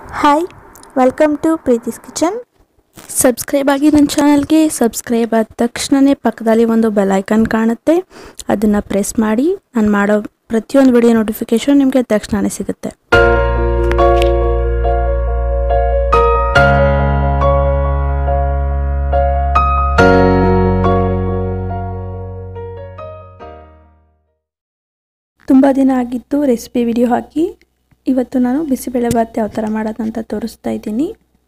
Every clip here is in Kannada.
hi welcome to Preethi's kitchen subscribe ಆಗಿ ನನ್ನ ಚಾನಲ್ಗೆ ಸಬ್ಸ್ಕ್ರೈಬ್ ಆದ ತಕ್ಷಣವೇ ಪಕ್ಕದಲ್ಲಿ ಒಂದು ಬೆಲ್ ಐಕಾನ್ ಕಾಣುತ್ತೆ ಅದನ್ನು ಪ್ರೆಸ್ ಮಾಡಿ ನಾನು ಮಾಡೋ ಪ್ರತಿಯೊಂದು ವಿಡಿಯೋ ನೋಟಿಫಿಕೇಶನ್ ನಿಮಗೆ ತಕ್ಷಣವೇ ಸಿಗುತ್ತೆ ತುಂಬ ದಿನ ಆಗಿತ್ತು ರೆಸಿಪಿ ವಿಡಿಯೋ ಹಾಕಿ ಇವತ್ತು ನಾನು ಬಿಸಿಬೇಳೆಭಾತ್ ಯಾವ ಥರ ಮಾಡೋದಂತ ತೋರಿಸ್ತಾ ಇದ್ದೀನಿ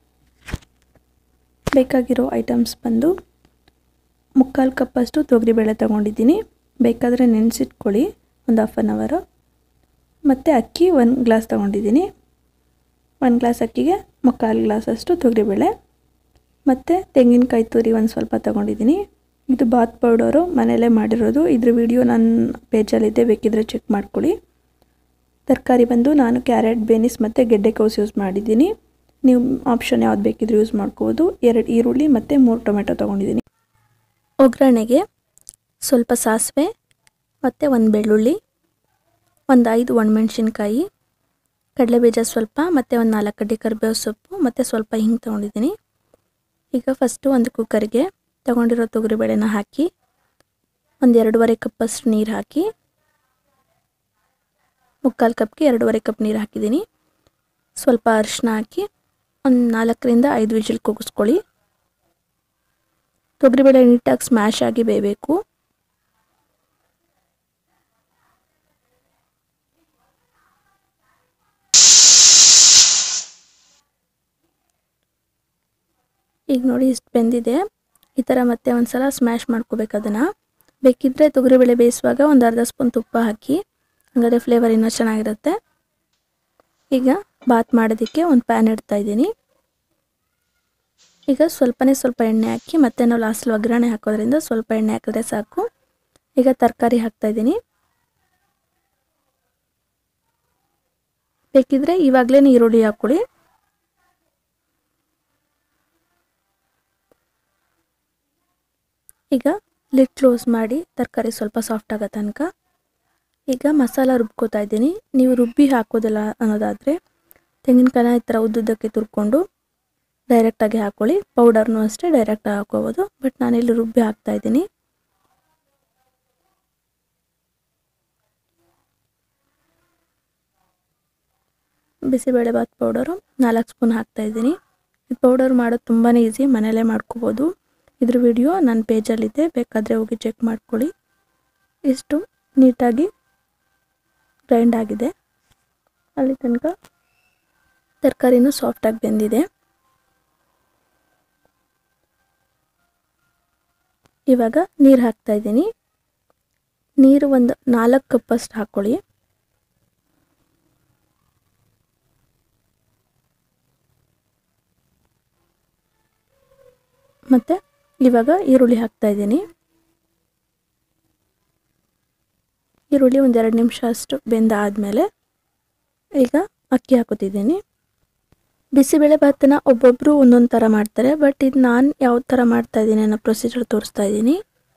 ಬೇಕಾಗಿರೋ ಐಟಮ್ಸ್ ಬಂದು ಮುಕ್ಕಾಲು ಕಪ್ಪಷ್ಟು ತೊಗರಿಬೇಳೆ ತೊಗೊಂಡಿದ್ದೀನಿ ಬೇಕಾದರೆ ನೆನೆಸಿಟ್ಕೊಳ್ಳಿ ಒಂದು ಹಾಫ್ ಆನ್ ಅವರು ಮತ್ತು ಅಕ್ಕಿ ಒಂದು ಗ್ಲಾಸ್ ತೊಗೊಂಡಿದ್ದೀನಿ ಒಂದು ಗ್ಲಾಸ್ ಅಕ್ಕಿಗೆ ಮುಕ್ಕಾಲು ಗ್ಲಾಸಷ್ಟು ತೊಗರಿಬೇಳೆ ಮತ್ತು ತೆಂಗಿನಕಾಯಿ ತುರಿ ಒಂದು ಸ್ವಲ್ಪ ತೊಗೊಂಡಿದ್ದೀನಿ ಇದು ಬಾತ್ ಪೌಡರು ಮನೆಯಲ್ಲೇ ಮಾಡಿರೋದು ಇದ್ರ ವಿಡಿಯೋ ನನ್ನ ಪೇಜಲ್ಲಿದೆ ಬೇಕಿದ್ರೆ ಚೆಕ್ ಮಾಡ್ಕೊಳ್ಳಿ ತರಕಾರಿ ಬಂದು ನಾನು ಕ್ಯಾರೆಟ್ ಬೇನಿಸ್ ಮತ್ತು ಗೆಡ್ಡೆಕೋಸು ಯೂಸ್ ಮಾಡಿದ್ದೀನಿ ನೀವು ಆಪ್ಷನ್ ಯಾವ್ದು ಬೇಕಿದ್ರೂ ಯೂಸ್ ಮಾಡ್ಕೋಬೋದು ಎರಡು ಈರುಳ್ಳಿ ಮತ್ತು ಮೂರು ಟೊಮೆಟೊ ತೊಗೊಂಡಿದ್ದೀನಿ ಒಗ್ಗರಣೆಗೆ ಸ್ವಲ್ಪ ಸಾಸಿವೆ ಮತ್ತು ಒಂದು ಬೆಳ್ಳುಳ್ಳಿ ಒಂದು ಐದು ಒಣಮೆಣ್ಸಿನ್ಕಾಯಿ ಕಡಲೆಬೀಜ ಸ್ವಲ್ಪ ಮತ್ತು ಒಂದು ನಾಲ್ಕು ಕಡ್ಡಿ ಕರಿಬೇವು ಸೊಪ್ಪು ಮತ್ತು ಸ್ವಲ್ಪ ಹಿಂಗೆ ತೊಗೊಂಡಿದ್ದೀನಿ ಈಗ ಫಸ್ಟು ಒಂದು ಕುಕ್ಕರ್ಗೆ ತೊಗೊಂಡಿರೋ ತೊಗರಿಬೇಳೆನ ಹಾಕಿ ಒಂದು ಎರಡೂವರೆ ಕಪ್ಪಷ್ಟು ನೀರು ಹಾಕಿ ಮುಕ್ಕಾಲು ಕಪ್ಗೆ ಎರಡೂವರೆ ಕಪ್ ನೀರು ಹಾಕಿದ್ದೀನಿ ಸ್ವಲ್ಪ ಅರಿಶಿನ ಹಾಕಿ ಒಂದು ನಾಲ್ಕರಿಂದ ಐದು ವಿಜಿಲ್ ಕೂಗಿಸ್ಕೊಳ್ಳಿ ತೊಗರಿಬೇಳೆ ನೀಟಾಗಿ ಸ್ಮ್ಯಾಶ್ ಆಗಿ ಬೇಯಬೇಕು ಈಗ ನೋಡಿ ಇಷ್ಟು ಬೆಂದಿದೆ ಈ ಥರ ಮತ್ತೆ ಒಂದು ಸಲ ಸ್ಮ್ಯಾಶ್ ಮಾಡ್ಕೋಬೇಕು ಅದನ್ನು ಬೇಕಿದ್ದರೆ ತೊಗರಿಬೇಳೆ ಬೇಯಿಸುವಾಗ ಒಂದು ಅರ್ಧ ಸ್ಪೂನ್ ತುಪ್ಪ ಹಾಕಿ ಹಾಗಾದರೆ ಫ್ಲೇವರ್ ಇನ್ನೂ ಚೆನ್ನಾಗಿರುತ್ತೆ ಈಗ ಬಾತ್ ಮಾಡೋದಕ್ಕೆ ಒಂದು ಪ್ಯಾನ್ ಇಡ್ತಾ ಇದ್ದೀನಿ ಈಗ ಸ್ವಲ್ಪನೇ ಸ್ವಲ್ಪ ಎಣ್ಣೆ ಹಾಕಿ ಮತ್ತೆ ನಾವು ಲಾಸ್ಟಲ್ಲಿ ಒಗ್ಗರಣೆ ಹಾಕೋದ್ರಿಂದ ಸ್ವಲ್ಪ ಎಣ್ಣೆ ಹಾಕಿದ್ರೆ ಸಾಕು ಈಗ ತರಕಾರಿ ಹಾಕ್ತಾ ಇದ್ದೀನಿ ಬೇಕಿದ್ರೆ ಇವಾಗಲೇ ಈರುಳ್ಳಿ ಹಾಕ್ಕೊಳ್ಳಿ ಈಗ ಲಿಡ್ ಕ್ಲೋಸ್ ಮಾಡಿ ತರಕಾರಿ ಸ್ವಲ್ಪ ಸಾಫ್ಟ್ ಆಗೋ ತನಕ ಈಗ ಮಸಾಲ ರುಬ್ಕೋತಾ ಇದ್ದೀನಿ ನೀವು ರುಬ್ಬಿ ಹಾಕೋದಿಲ್ಲ ಅನ್ನೋದಾದರೆ ತೆಂಗಿನಕಾಯಿನ ಈ ಥರ ಉದ್ದುದ್ದಕ್ಕೆ ತುರ್ಕೊಂಡು ಡೈರೆಕ್ಟಾಗಿ ಹಾಕ್ಕೊಳ್ಳಿ ಪೌಡರ್ನು ಅಷ್ಟೇ ಡೈರೆಕ್ಟಾಗಿ ಹಾಕೋಬೋದು ಬಟ್ ನಾನಿಲ್ಲಿ ರುಬ್ಬಿ ಹಾಕ್ತಾ ಇದ್ದೀನಿ ಬಿಸಿಬೇಳೆಭಾತ್ ಪೌಡರು ನಾಲ್ಕು ಸ್ಪೂನ್ ಹಾಕ್ತಾ ಇದ್ದೀನಿ ಇದು ಪೌಡರ್ ಮಾಡೋದು ತುಂಬಾ ಈಸಿ ಮನೆಯಲ್ಲೇ ಮಾಡ್ಕೋಬೋದು ಇದ್ರ ವಿಡಿಯೋ ನನ್ನ ಪೇಜಲ್ಲಿದೆ ಬೇಕಾದರೆ ಹೋಗಿ ಚೆಕ್ ಮಾಡ್ಕೊಳ್ಳಿ ಇಷ್ಟು ನೀಟಾಗಿ ಗ್ರೈಂಡ್ ಆಗಿದೆ ಅಲ್ಲಿ ತನಕ ತರಕಾರಿನೂ ಸಾಫ್ಟಾಗಿ ಬೆಂದಿದೆ ಇವಾಗ ನೀರು ಹಾಕ್ತಾ ಇದ್ದೀನಿ ನೀರು ಒಂದು ನಾಲ್ಕು ಕಪ್ಪಷ್ಟು ಹಾಕ್ಕೊಳ್ಳಿ ಮತ್ತು ಇವಾಗ ಈರುಳ್ಳಿ ಹಾಕ್ತಾ ಇದ್ದೀನಿ ಈರುಳ್ಳಿ ಒಂದೆರಡು ನಿಮಿಷ ಅಷ್ಟು ಬೆಂದ ಆದಮೇಲೆ ಈಗ ಅಕ್ಕಿ ಹಾಕೋತಿದ್ದೀನಿ ಬಿಸಿಬೇಳೆ ಭಾತನ ಒಬ್ಬೊಬ್ಬರು ಒಂದೊಂದು ಥರ ಮಾಡ್ತಾರೆ ಬಟ್ ಇದು ನಾನು ಯಾವ ಥರ ಮಾಡ್ತಾ ಇದ್ದೀನಿ ಅನ್ನೋ ಪ್ರೊಸೀಜರ್ ತೋರಿಸ್ತಾ ಇದ್ದೀನಿ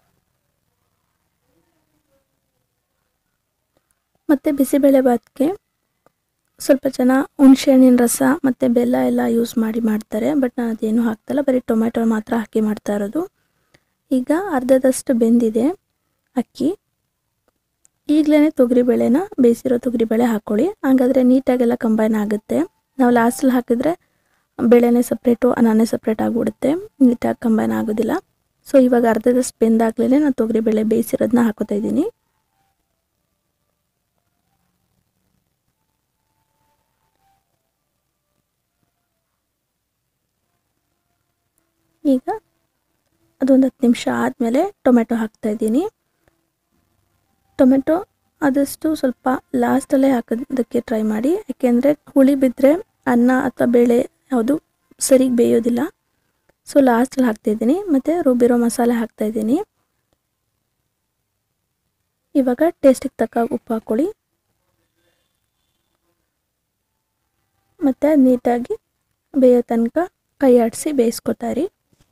ಮತ್ತು ಬಿಸಿಬೇಳೆ ಭಾತ್ಗೆ ಸ್ವಲ್ಪ ಜನ ಹುಣಸೆಹಣ್ಣಿನ ರಸ ಮತ್ತು ಬೆಲ್ಲ ಎಲ್ಲ ಯೂಸ್ ಮಾಡಿ ಮಾಡ್ತಾರೆ ಬಟ್ ನಾನು ಅದೇನು ಹಾಕ್ತಲ್ಲ ಬರೀ ಟೊಮೆಟೊ ಮಾತ್ರ ಹಾಕಿ ಮಾಡ್ತಾ ಇರೋದು ಈಗ ಅರ್ಧದಷ್ಟು ಬೆಂದಿದೆ ಅಕ್ಕಿ ಈಗಲೇ ತೊಗರಿಬೇಳೆನ ಬೇಯಿಸಿರೋ ತೊಗರಿಬೇಳೆ ಹಾಕ್ಕೊಳ್ಳಿ ಹಾಗಾದರೆ ನೀಟಾಗೆಲ್ಲ ಕಂಬೈನ್ ಆಗುತ್ತೆ ನಾವು ಲಾಸ್ಟಲ್ಲಿ ಹಾಕಿದ್ರೆ ಬೇಳೆನೇ ಸಪ್ರೇಟು ಅನ್ನನೇ ಸಪ್ರೇಟ್ ಆಗಿಬಿಡುತ್ತೆ ನೀಟಾಗಿ ಕಂಬೈನ್ ಆಗೋದಿಲ್ಲ ಸೊ ಇವಾಗ ಅರ್ಧದಷ್ಟು ಬೆಂದಾಗಲೇ ನಾನು ತೊಗರಿಬೇಳೆ ಬೇಯಿಸಿರೋದನ್ನ ಹಾಕೋತಾ ಇದ್ದೀನಿ ಈಗ ಅದೊಂದು ಹತ್ತು ನಿಮಿಷ ಆದಮೇಲೆ ಟೊಮೆಟೊ ಹಾಕ್ತಾ ಇದ್ದೀನಿ ಟೊಮೆಟೊ ಆದಷ್ಟು ಸ್ವಲ್ಪ ಲಾಸ್ಟಲ್ಲೇ ಹಾಕೋದಕ್ಕೆ ಟ್ರೈ ಮಾಡಿ ಯಾಕೆಂದರೆ ಹುಳಿ ಬಿದ್ದರೆ ಅನ್ನ ಅಥವಾ ಬೇಳೆ ಯಾವುದು ಸರಿಗೆ ಬೇಯೋದಿಲ್ಲ ಸೊ ಲಾಸ್ಟಲ್ಲಿ ಹಾಕ್ತಾಯಿದ್ದೀನಿ ಮತ್ತು ರುಬ್ಬಿರೋ ಮಸಾಲೆ ಹಾಕ್ತಾಯಿದ್ದೀನಿ ಇವಾಗ ಟೇಸ್ಟಿಗೆ ತಕ್ಕ ಉಪ್ಪು ಹಾಕ್ಕೊಳ್ಳಿ ಮತ್ತು ನೀಟಾಗಿ ಬೇಯೋ ತನಕ ಕೈ ಆಡಿಸಿ ಬೇಯಿಸ್ಕೊತಾರಿ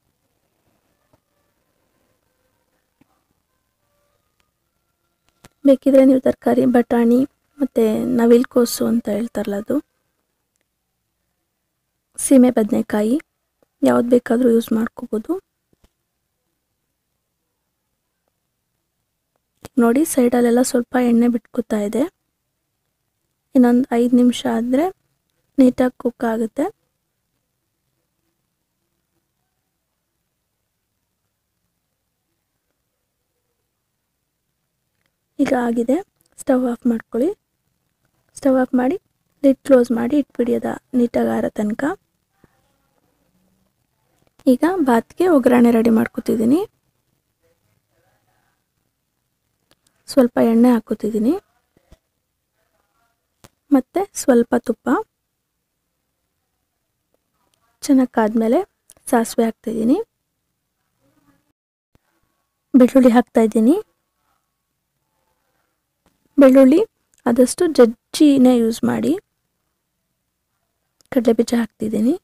ಬೇಕಿದ್ರೆ ನೀವು ತರಕಾರಿ ಬಟಾಣಿ ಮತ್ತು ನವಿಲು ಕೋಸು ಅಂತ ಹೇಳ್ತಾರಲ್ಲ ಅದು ಸೀಮೆ ಬದನೆಕಾಯಿ ಯಾವ್ದು ಬೇಕಾದರೂ ಯೂಸ್ ಮಾಡ್ಕೋಬೋದು ನೋಡಿ ಸೈಡಲ್ಲೆಲ್ಲ ಸ್ವಲ್ಪ ಎಣ್ಣೆ ಬಿಟ್ಕೋತಾ ಇದೆ ಇನ್ನೊಂದು ಐದು ನಿಮಿಷ ಆದರೆ ನೀಟಾಗಿ ಕುಕ್ ಆಗುತ್ತೆ ಈಗ ಆಗಿದೆ ಸ್ಟವ್ ಆಫ್ ಮಾಡ್ಕೊಳ್ಳಿ ಸ್ಟವ್ ಆಫ್ ಮಾಡಿ ಲಿಡ್ ಕ್ಲೋಸ್ ಮಾಡಿ ಇಟ್ಬಿಡಿ ಅದ ನೀಟಾಗಿ ಆರೋ ತನಕ ಈಗ ಬಾತ್ಗೆ ಒಗ್ಗರಣೆ ರೆಡಿ ಮಾಡ್ಕೊತಿದ್ದೀನಿ ಸ್ವಲ್ಪ ಎಣ್ಣೆ ಹಾಕೋತಿದ್ದೀನಿ ಮತ್ತು ಸ್ವಲ್ಪ ತುಪ್ಪ ಚೆನ್ನಾಗಿ ಕಾದ್ಮೇಲೆ ಸಾಸಿವೆ ಹಾಕ್ತಾಯಿದ್ದೀನಿ ಬೆಳ್ಳುಳ್ಳಿ ಹಾಕ್ತಾಯಿದ್ದೀನಿ ಬೆಳ್ಳುಳ್ಳಿ ಆದಷ್ಟು ಜಜ್ಜಿನೇ ಯೂಸ್ ಮಾಡಿ ಕಡಲೆಬೀಜ ಹಾಕ್ತಿದ್ದೀನಿ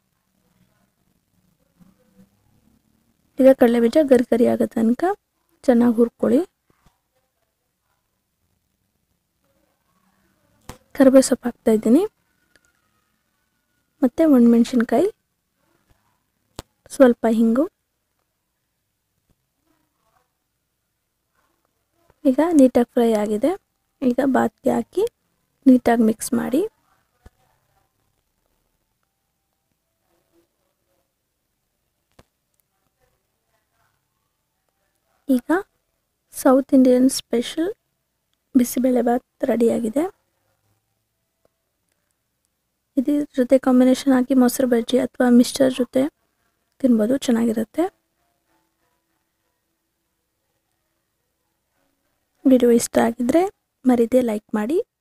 ಈಗ ಕಡಲೆಬೀಜ ಗರಿ ಗರಿ ಆಗೋ ತನಕ ಚೆನ್ನಾಗಿ ಹುರ್ಕೊಳ್ಳಿ ಕರಿಬೇವು ಸೊಪ್ಪು ಹಾಕ್ತಾಯಿದ್ದೀನಿ ಮತ್ತು ಒಣಮೆಣ್ಸಿನ್ಕಾಯಿ ಸ್ವಲ್ಪ ಹಿಂಗು ಈಗ ನೀಟಾಗಿ ಫ್ರೈ ಆಗಿದೆ ಈಗ ಬಾತ್ಗೆ ಹಾಕಿ ನೀಟಾಗಿ ಮಿಕ್ಸ್ ಮಾಡಿ ಈಗ ಸೌತ್ ಇಂಡಿಯನ್ ಸ್ಪೆಷಲ್ ಬಿಸಿಬೇಳೆಭಾತ್ ರೆಡಿಯಾಗಿದೆ ಇದ್ರ ಜೊತೆ ಕಾಂಬಿನೇಷನ್ ಹಾಕಿ ಮೊಸರು ಬಜ್ಜಿ ಅಥವಾ ಮಿಕ್ಸ್ಚರ್ ಜೊತೆ ತಿನ್ಬೋದು ಚೆನ್ನಾಗಿರುತ್ತೆ ವಿಡಿಯೋ ಇಷ್ಟ ಆಗಿದ್ದರೆ ಮರಿದೇ ಲೈಕ್ ಮಾಡಿ